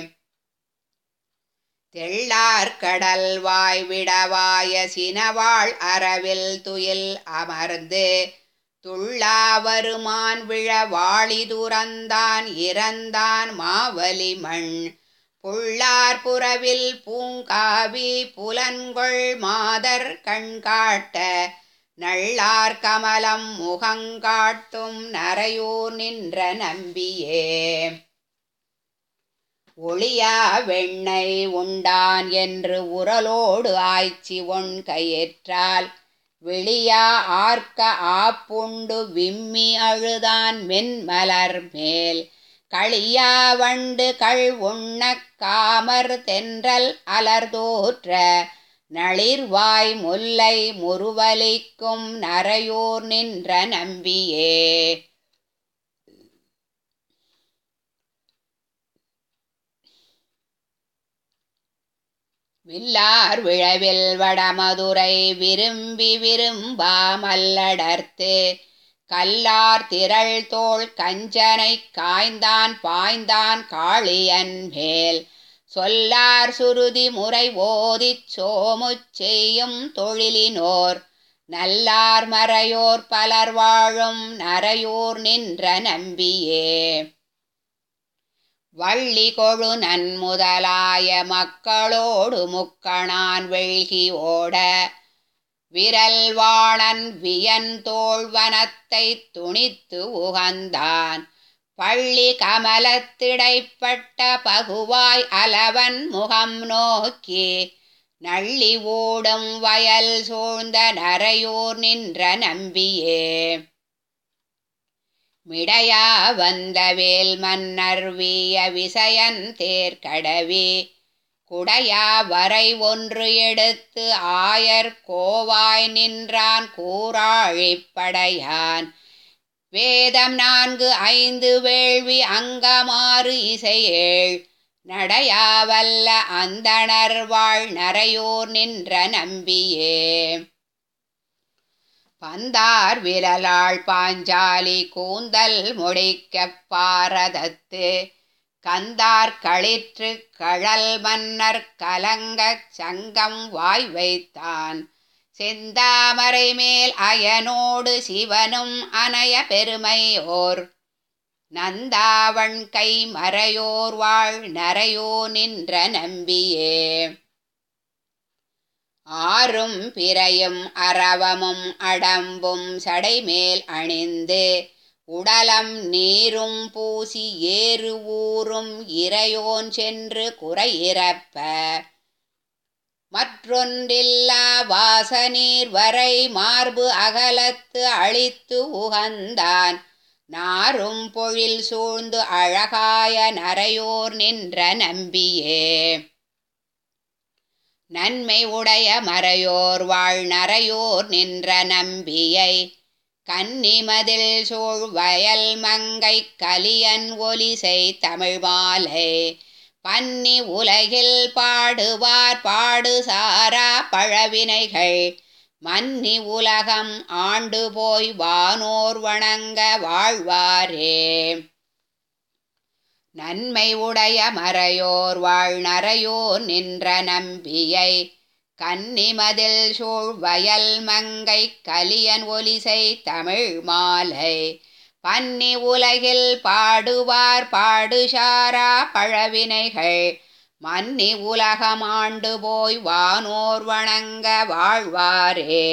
தெள்ளார்கடல் வாய் விடவாய சினவாள் அரவில் துயில் அமர்ந்து துள்ளாவருமான் விழ வாளி துறந்தான் இறந்தான் மாவலி மண் புள்ளார் புறவில் பூங்காவி புலன்கொள் மாதர் கண்காட்ட நள்ளார் கமலம் முகங்காட்டும் நரையூர் நின்ற நம்பியே ஒளியா வெண்ணை உண்டான் என்று உரலோடு ஆய்ச்சி ஒன் கையேற்றால் வெளியா ஆர்க்க ஆப்புண்டு விம்மி அழுதான் மென்மலர் மேல் களியா வண்டு கள் உண்ணக் காமர் தென்றல் அலர்தோற்ற நளிர்வாய் முல்லை முருவலிக்கும் நரையோர் நின்ற நம்பியே வில்லார் விழவில் வடமதுரை விரும்பி விரும்பாமல்லடர்த்து கல்லார் திரள் தோள் கஞ்சனை காய்ந்தான் பாய்ந்தான் காளியன் மேல் சொல்லார் சுருதி முறை ஓதிச் சோமுச் செய்யும் தொழிலினோர் நல்லார் மறையோர் பலர் வாழும் நரையோர் நின்ற நம்பியே வள்ளி கொழு நன்முதலாய மக்களோடு முக்கணான் வெள்கி ஓட விரல் வாணன் வியன் தோழ்வனத்தை துணித்து உகந்தான் பள்ளி கமலத்திடைப்பட்ட பகுவாய் அலவன் முகம் நோக்கி நள்ளி ஓடும் வயல் சூழ்ந்த நரையோர் நின்ற நம்பியே மிடையா வந்த வேல் மன்னர் வீய விசயன் தேர்கடவி குடையா வரை ஒன்று எடுத்து ஆயர் கோவாய் நின்றான் கூறாழிப்படையான் வேதம் நான்கு ஐந்து வேள்வி அங்கமாறு இசையேழ் நடையாவல்ல அந்தணர் வாழ் நரையோர் நின்ற நம்பியே பந்தார் விரலாள் பாஞ்சாலி கூந்தல் முடிக்கப் பாரதத்து கந்தார் களிற்று கழல் மன்னர் கலங்கச் சங்கம் வாய் வைத்தான் செந்தாமரை மேல் அயனோடு சிவனும் அனைய பெருமையோர் நந்தாவண் கை மறையோர் வாழ் நரையோ நின்ற நம்பியே ஆறும் பிறையும் அரவமும் அடம்பும் சடைமேல் அணிந்து உடலம் நீரும் பூசி ஏறு ஊரும் இறையோன் சென்று குறையிறப்ப மற்றொன்றில்லா வாசநீர் வரை மார்பு அகலத்து அழித்து உகந்தான் நாரும் பொழில் சூழ்ந்து அழகாய நரையோர் நின்ற நம்பியே நன்மை உடைய மறையோர் வாழ் நரையோர் நின்ற நம்பியை கன்னிமதில் சூழ் வயல் மங்கை கலியன் ஒலிசை தமிழ் மாலை பன்னி உலகில் பாடுவார் பாடு சாரா பழவினைகள் மன்னி உலகம் ஆண்டு போய் வானோர் வணங்க வாழ்வாரே நன்மை உடைய மறையோர் வாழ் நரையோர் நின்ற நம்பியை கன்னிமதில் சூழ் வயல் மங்கை கலியன் ஒலிசை தமிழ் மாலை பன்னி உலகில் பாடுவார் பாடுசாரா பழவினைகள் மன்னி உலகம் ஆண்டு போய் வானோர் வணங்க வாழ்வாரே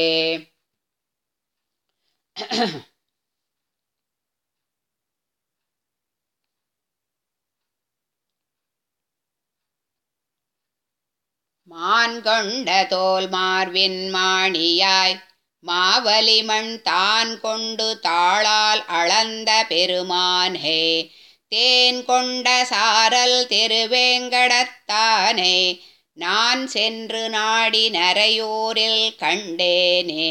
மான் கொண்ட தோல் மார்பின் மாணியாய் மாவலிமண் தான் கொண்டு தாளால் அளந்த பெருமானே தேன் கொண்ட சாரல் திருவேங்கடத்தானே நான் சென்று நாடி நரையூரில் கண்டேனே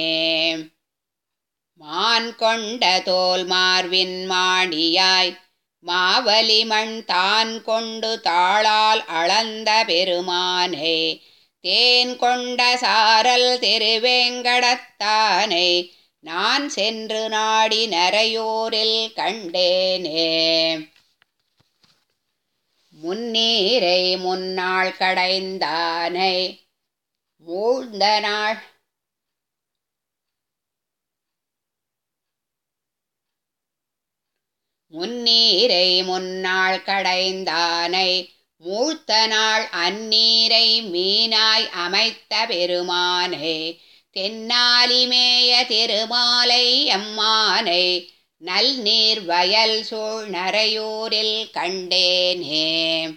மான் கொண்ட தோல் மார்பின் மாணியாய் மாவலிமண் தான் கொண்டு தாளால் அளந்த பெருமானே தேன் கொண்ட சாரல் திருவேங்கடத்தானை நான் சென்று நாடி நரையூரில் கண்டேனே முன்னீரை முன்னாள் கடைந்தானை மூழ்ந்த நாள் முன்னீரை முன்னாள் கடைந்தானை மூழ்த்த நாள் அந்நீரை மீனாய் அமைத்த பெருமானை தென்னாலிமேய திருமாலை அம்மானை நல் நீர் வயல் சூழ் நரையூரில் கண்டேனே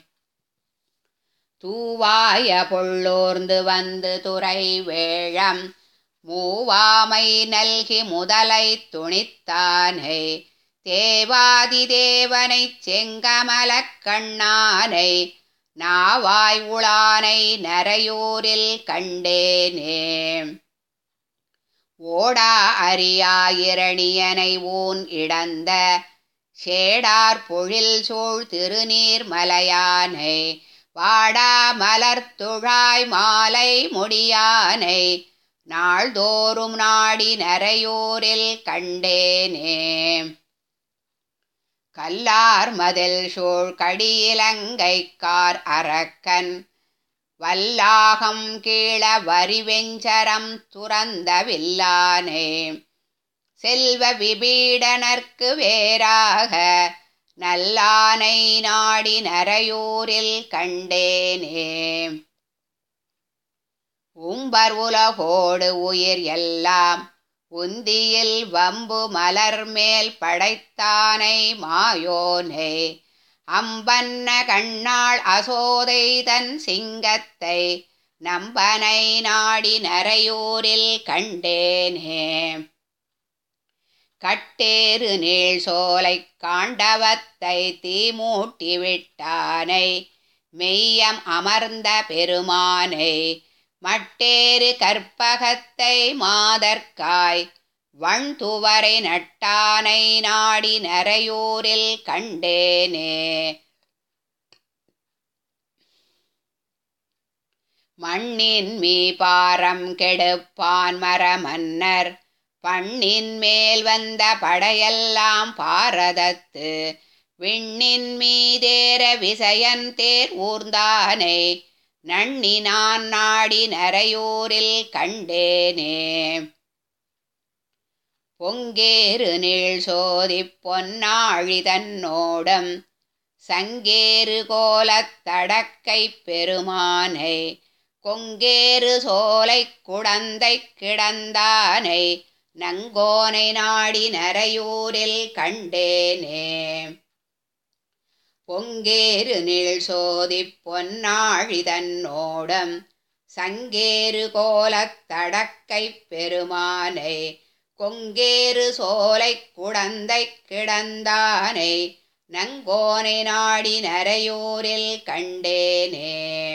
தூவாய பொள்ளோர்ந்து வந்து துறை வேழம் மூவாமை நல்கி முதலை துணித்தானை தேவாதி தேவனைச் செங்கமலக் கண்ணானை நாவாய் உளானை நரையூரில் கண்டேனே ஓடா அரியாயிரணியனை ஊன் இடந்த சேடார் பொழில் சூழ் திருநீர் மலையானை வாடா மலர்த்துழாய் மாலை முடியானை நாள்தோறும் நாடி நரையூரில் கண்டேனே கல்லார் மதில் சூழ் கடியிலங்கைக்கார் அரக்கன் வல்லாகம் கீழ வரிவெஞ்சரம் துறந்த வில்லானே செல்வ விபீடனர்க்கு வேறாக நல்லானை நாடி நரையூரில் கண்டேனே உம்பர் உலகோடு உயிர் எல்லாம் உந்தியில் வம்பு மலர் மேல் படைத்தானை மாயோனே அம்பன்ன கண்ணாள் அசோதை தன் சிங்கத்தை நம்பனை நாடி நரையூரில் கண்டேனே கட்டேறு நீள் சோலை காண்டவத்தை தீமூட்டி விட்டானை மெய்யம் அமர்ந்த பெருமானை மட்டேறு கற்பகத்தை மாதர்க்காய் வண்துவரை நட்டானை நாடி நரையூரில் கண்டேனே மண்ணின் மீ பாரம் கெடுப்பான் மரமன்னர் பண்ணின் மேல் வந்த படையெல்லாம் பாரதத்து விண்ணின் மீதேற விசயன் தேர் ஊர்ந்தானை நன்னி நான் நாடி நரையூரில் கண்டேனே பொங்கேறு நீள் சோதி பொன்னாழி தன்னோடம் சங்கேறு கோலத் தடக்கை பெருமானை கொங்கேறு சோலை குடந்தை கிடந்தானை நங்கோனை நாடி நரையூரில் கண்டேனே பொங்கேறு நீள் சோதி பொன்னாழி தன்னோடம் சங்கேறு கோலத் தடக்கை பெருமானை கொங்கேறு சோலை குடந்தை கிடந்தானை நங்கோனை நாடி நரையூரில் கண்டேனே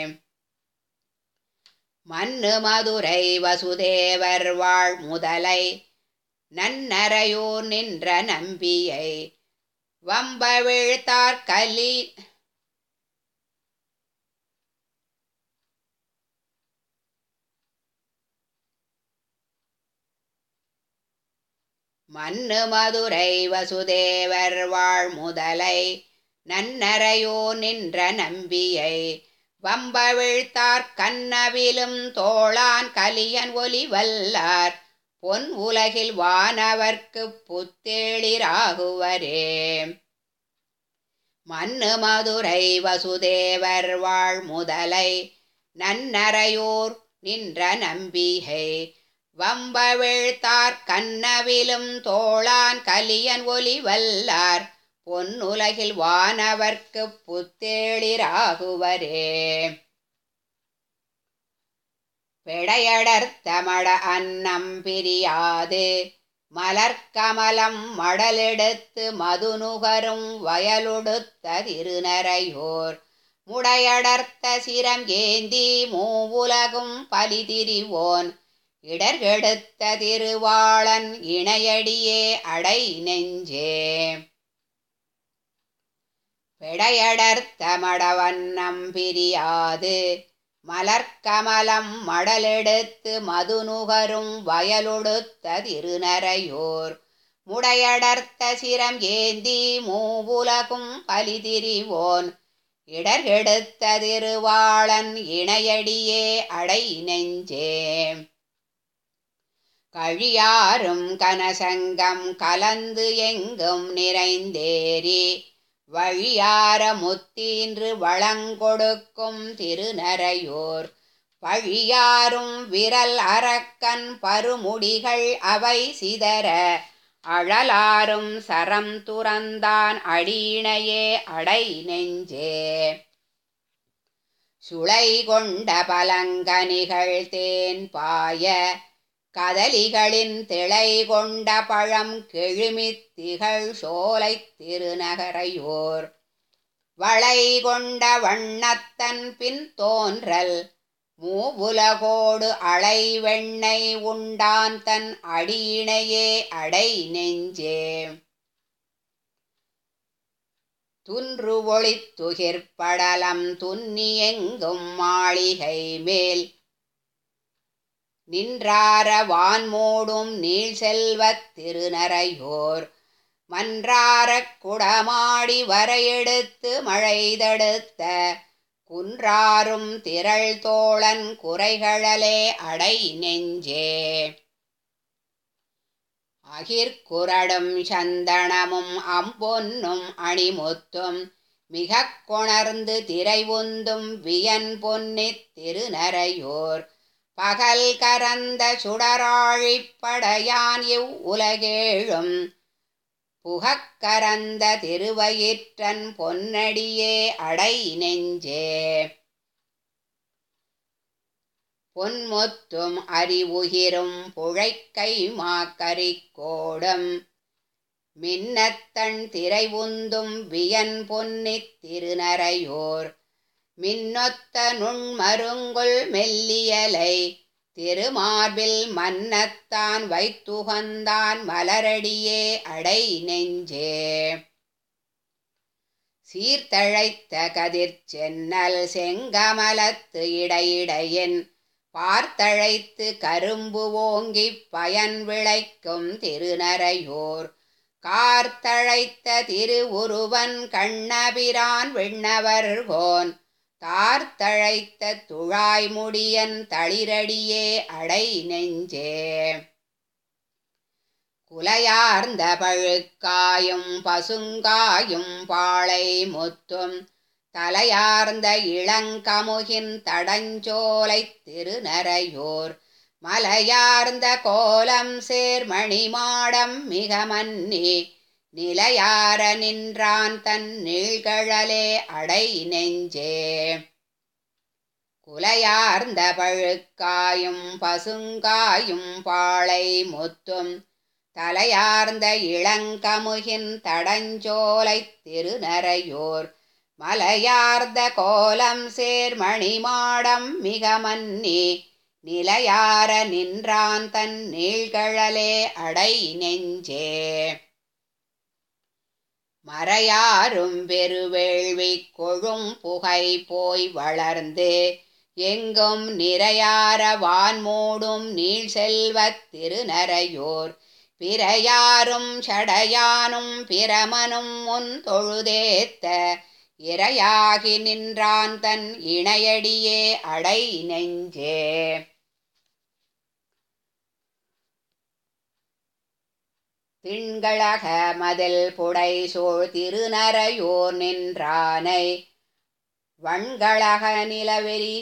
மன்னு மதுரை வசுதேவர் வாழ் முதலை நன்னரையூர் நின்ற நம்பியை வம்ப வீழ்த்தார் கலி மன்னு மதுரை வசுதேவர் வாழ் முதலை நன்னரையோ நின்ற நம்பியை வம்ப வீழ்த்தார் கண்ணவிலும் தோளான் கலியன் ஒலி வல்லார் பொன் உலகில் வானவர்க்கு புத்தேளிராகுவரே மன்னு மதுரை வசுதேவர் வாழ் முதலை நன்னரையோர் நின்ற நம்பிகை வம்ப வீழ்த்தார் கண்ணவிலும் தோளான் கலியன் ஒலி வல்லார் பொன்னுலகில் வானவர்க்கு புத்தேளிராகுவரே பெடையடர்த்தமட அன்னம் பிரியாது மலர்க்கமலம் மடலெடுத்து மதுநுகரும் வயலுடுத்த திருநரையோர் முடையடர்த்த சிரம் ஏந்தி மூவுலகும் பலிதிரிவோன் இடர்கெடுத்த திருவாளன் இணையடியே அடை நெஞ்சே பெடையடர்த்த மடவண்ணம் பிரியாது மலர்க்கமலம் மடலெடுத்து மதுநுகரும் வயலுடுத்த திருநரையோர் முடையடர்த்த சிரம் ஏந்தி மூவுலகும் பலிதிரிவோன் இடர்கெடுத்த திருவாளன் இணையடியே அடை நெஞ்சே கழியாரும் கனசங்கம் கலந்து எங்கும் நிறைந்தேறி வழியார முத்தீன்று வளங்கொடுக்கும் திருநரையோர் பழியாரும் விரல் அரக்கன் பருமுடிகள் அவை சிதற அழலாரும் சரம் துறந்தான் அடியினையே அடை நெஞ்சே சுளை கொண்ட பலங்கனிகள் தேன் பாய கதலிகளின் திளை கொண்ட பழம் கெழுமித் திகழ் சோலை திருநகரையோர் வளை கொண்ட வண்ணத்தன் பின் தோன்றல் மூவுலகோடு அலை வெண்ணை உண்டான் தன் அடியினையே அடை நெஞ்சே துன்று ஒளித்துகிற்படலம் துன்னி எங்கும் மாளிகை மேல் நின்றார வான்மூடும் நீள் செல்வத் திருநரையோர் மன்றாரக் குடமாடி வரையெடுத்து மழை தடுத்த குன்றாரும் திரள் தோழன் குறைகளே அடை நெஞ்சே அகிர்குரடும் சந்தனமும் அம்பொன்னும் அணிமுத்தும் மிகக் கொணர்ந்து திரை உந்தும் வியன் பொன்னித் திருநரையோர் பகல் கரந்த சுடராழிப்படையான் இவ் உலகேழும் புகக்கரந்த திருவயிற்றன் பொன்னடியே அடை நெஞ்சே பொன்முத்தும் அறிவுகிரும் புழைக்கை மாக்கரிக்கோடும் மின்னத்தன் திரை உந்தும் வியன் பொன்னித் திருநரையோர் மின்னொத்த நுண்மருங்குல் மெல்லியலை திருமார்பில் மன்னத்தான் வைத்துகந்தான் மலரடியே அடை நெஞ்சே சீர்தழைத்த கதிர் சென்னல் செங்கமலத்து இடையிடையின் பார்த்தழைத்து கரும்பு ஓங்கிப் பயன் விளைக்கும் திருநரையோர் கார்த்தழைத்த திருவுருவன் கண்ணபிரான் விண்ணவர்கோன் தார்த்தழைத்த துழாய்முடியன் தளிரடியே அடை நெஞ்சே குலையார்ந்த பழுக்காயும் பசுங்காயும் பாளை முத்தும் தலையார்ந்த இளங்கமுகின் தடஞ்சோலை திருநரையோர் மலையார்ந்த கோலம் சேர்மணி மாடம் மிக மன்னி நிலையார நின்றான் தன் நீழ்கழலே அடை நெஞ்சே குலையார்ந்த பழுக்காயும் பசுங்காயும் பாளை முத்தும் தலையார்ந்த இளங்கமுகின் தடஞ்சோலை திருநரையோர் மலையார்ந்த கோலம் சேர்மணி மாடம் மிக மன்னி நிலையார நின்றான் தன் நீழ்கழலே அடை நெஞ்சே மறையாரும் பெருவேள்வி கொழும் புகை போய் வளர்ந்து எங்கும் நிறையார வான்மூடும் நீள் செல்வத் திருநரையோர் பிறையாரும் சடையானும் பிரமனும் முன் தொழுதேத்த இரையாகி நின்றான் தன் இணையடியே அடை நெஞ்சே திண்களக மதில் புடை சோழ் திருநரையோர் நின்றானை வண்களக நிலவெறி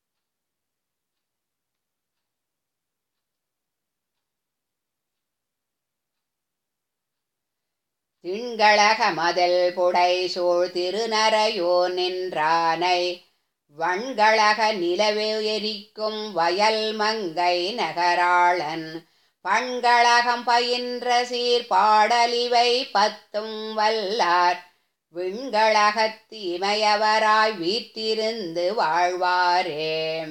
திண்களக மதில் புடை சோழ் திருநரையோர் நின்றானை வண்களக நிலவு எரிக்கும் வயல் மங்கை நகராளன் பண்களகம் பயின்ற சீர் பாடலிவை பத்தும் வல்லார் விண்களகத்து இமையவராய் வீற்றிருந்து வாழ்வாரே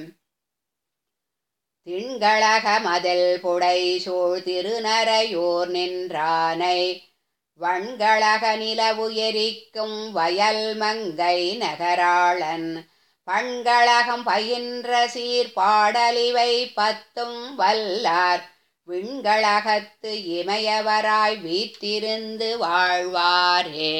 திண்களக மதில் புடை சூழ் திருநரையோர் நின்றானை வண்களக நிலவு எரிக்கும் வயல் மங்கை நகராளன் பண்களகம் பயின்ற சீர் பாடலிவை பத்தும் வல்லார் விண்களகத்து இமையவராய் வீற்றிருந்து வாழ்வாரே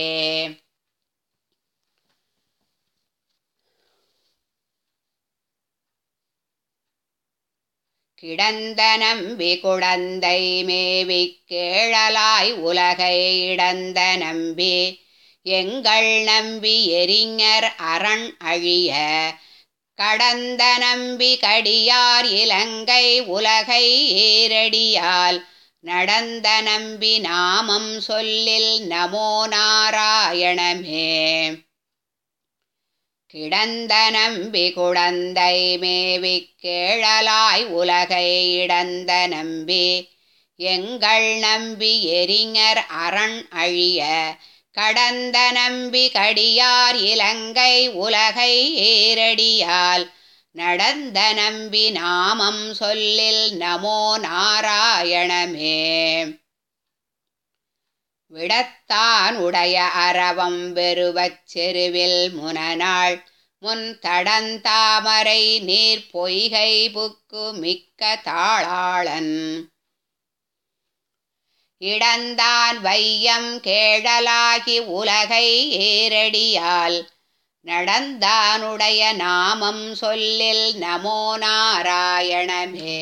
கிடந்த நம்பி குடந்தை மேவி கேழலாய் உலகை இடந்த நம்பி எங்கள் நம்பி எரிஞர் அரண் அழிய கடந்த நம்பி கடியார் இலங்கை உலகை ஏரடியால் நடந்த நம்பி நாமம் சொல்லில் நமோ நாராயணமே கிடந்த நம்பி குடந்தை மேவி கேழலாய் உலகை இடந்த நம்பி எங்கள் நம்பி எரிஞர் அரண் அழிய கடந்த நம்பி கடியார் இலங்கை உலகை ஏரடியால் நடந்த நம்பி நாமம் சொல்லில் நமோ நாராயணமே விடத்தான் உடைய அரவம் வெறுவச் செருவில் முனநாள் முன் தடந்தாமரை நீர் பொய்கை புக்கு மிக்க தாளாளன் இடந்தான் வையம் கேழலாகி உலகை ஏரடியால் நடந்தானுடைய நாமம் சொல்லில் நமோ நாராயணமே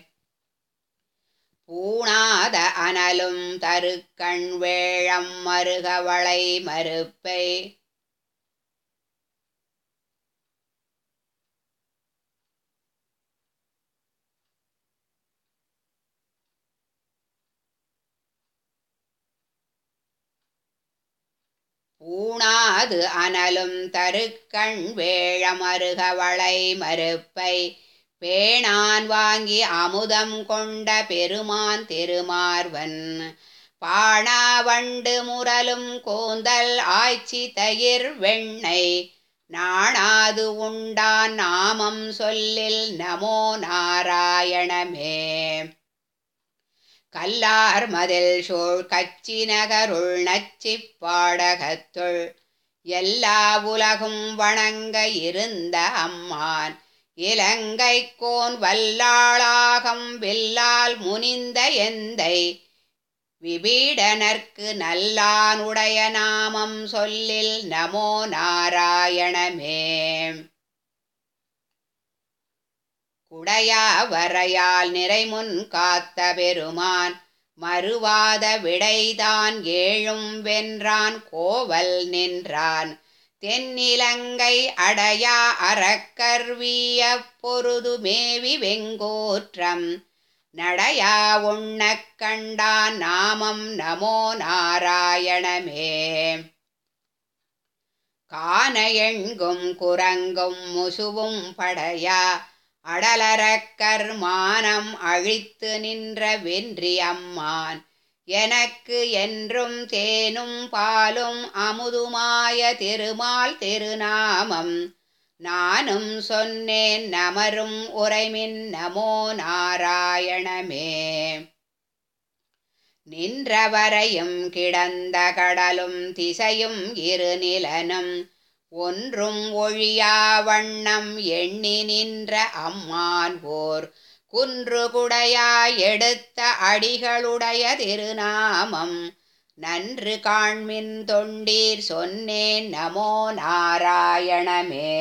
பூணாத அனலும் தருக்கண் வேழம் மருகவளை மறுப்பை பூணாது அனலும் தருக்கண் வேழமருகவளை மறுப்பை பேணான் வாங்கி அமுதம் கொண்ட பெருமான் திருமார்வன் பாணாவண்டு முரலும் கூந்தல் ஆய்ச்சி தயிர் வெண்ணெய் நாணாது உண்டான் நாமம் சொல்லில் நமோ நாராயணமே கல்லார் மதில் சூழ் கச்சி நகருள் நச்சிப் பாடகத்துள் எல்லா உலகும் வணங்க இருந்த அம்மான் இலங்கை கோன் வல்லாளாகம் வில்லால் முனிந்த எந்தை விபீடனர்க்கு நல்லானுடைய நாமம் சொல்லில் நமோ நாராயணமே குடையா வரையால் நிறைமுன் காத்த பெருமான் மறுவாத விடைதான் ஏழும் வென்றான் கோவல் நின்றான் தென்னிலங்கை அடையா அறக்கர்விய பொருது மேவி வெங்கோற்றம் நடையா உண்ணக் கண்டான் நாமம் நமோ நாராயணமே கான எண்கும் குரங்கும் முசுவும் படையா அடலரக்கர் மானம் அழித்து நின்ற வென்றி அம்மான் எனக்கு என்றும் தேனும் பாலும் அமுதுமாய திருமால் திருநாமம் நானும் சொன்னேன் நமரும் உரைமின் நமோ நாராயணமே நின்றவரையும் கிடந்த கடலும் திசையும் இரு நிலனும் ஒன்றும் ஒழியா வண்ணம் எண்ணி நின்ற அம்மான் போர் குன்று குடையாய் எடுத்த அடிகளுடைய திருநாமம் நன்று காண்மின் தொண்டீர் சொன்னேன் நமோ நாராயணமே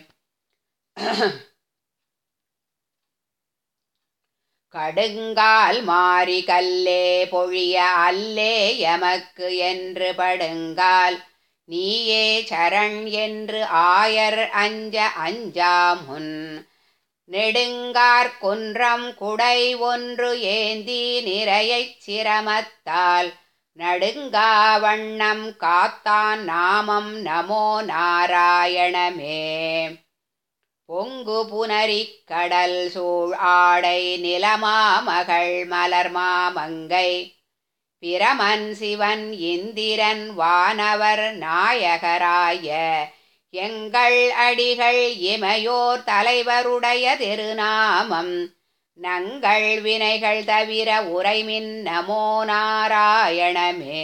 கடுங்கால் மாறி கல்லே பொழிய அல்லே எமக்கு என்று படுங்கால் நீயே சரண் என்று ஆயர் அஞ்ச அஞ்சாமுன் நெடுங்கார் குன்றம் குடை ஒன்று ஏந்தி நிறையச் சிரமத்தால் நடுங்கா வண்ணம் காத்தான் நாமம் நமோ நாராயணமே பொங்கு புனரிக் கடல் சூழ் ஆடை நிலமாமகள் மலர் மாமங்கை பிரமன் சிவன் இந்திரன் வானவர் நாயகராய எங்கள் அடிகள் இமையோர் தலைவருடைய திருநாமம் நங்கள் வினைகள் தவிர உரைமின் நமோ நாராயணமே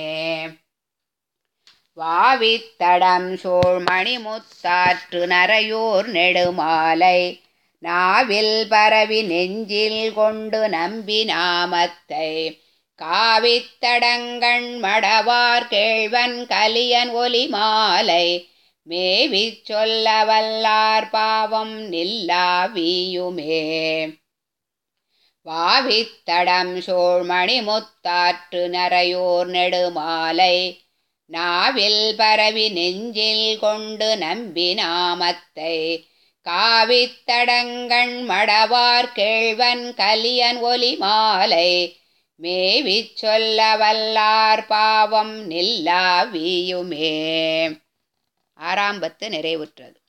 வாவித்தடம் சோழ் மணிமுத்தாற்று நரையூர் நெடுமாலை நாவில் பரவி நெஞ்சில் கொண்டு நம்பி நாமத்தை காவித்தடங்கண் மடவார் கேழ்வன் கலியன் ஒலி மாலை மேவிச் சொல்ல வல்லார் பாவம் நில்லாவியுமே வாவித்தடம் சோழ்மணி முத்தாற்று நரையோர் நெடுமாலை நாவில் பரவி நெஞ்சில் கொண்டு நம்பி நாமத்தை காவித்தடங்கண் மடவார் கேழ்வன் கலியன் ஒலி மாலை மேவிச் சொல்ல வல்லார் பாவம் நில்லாவியுமே ஆறாம்பத்து நிறைவுற்றது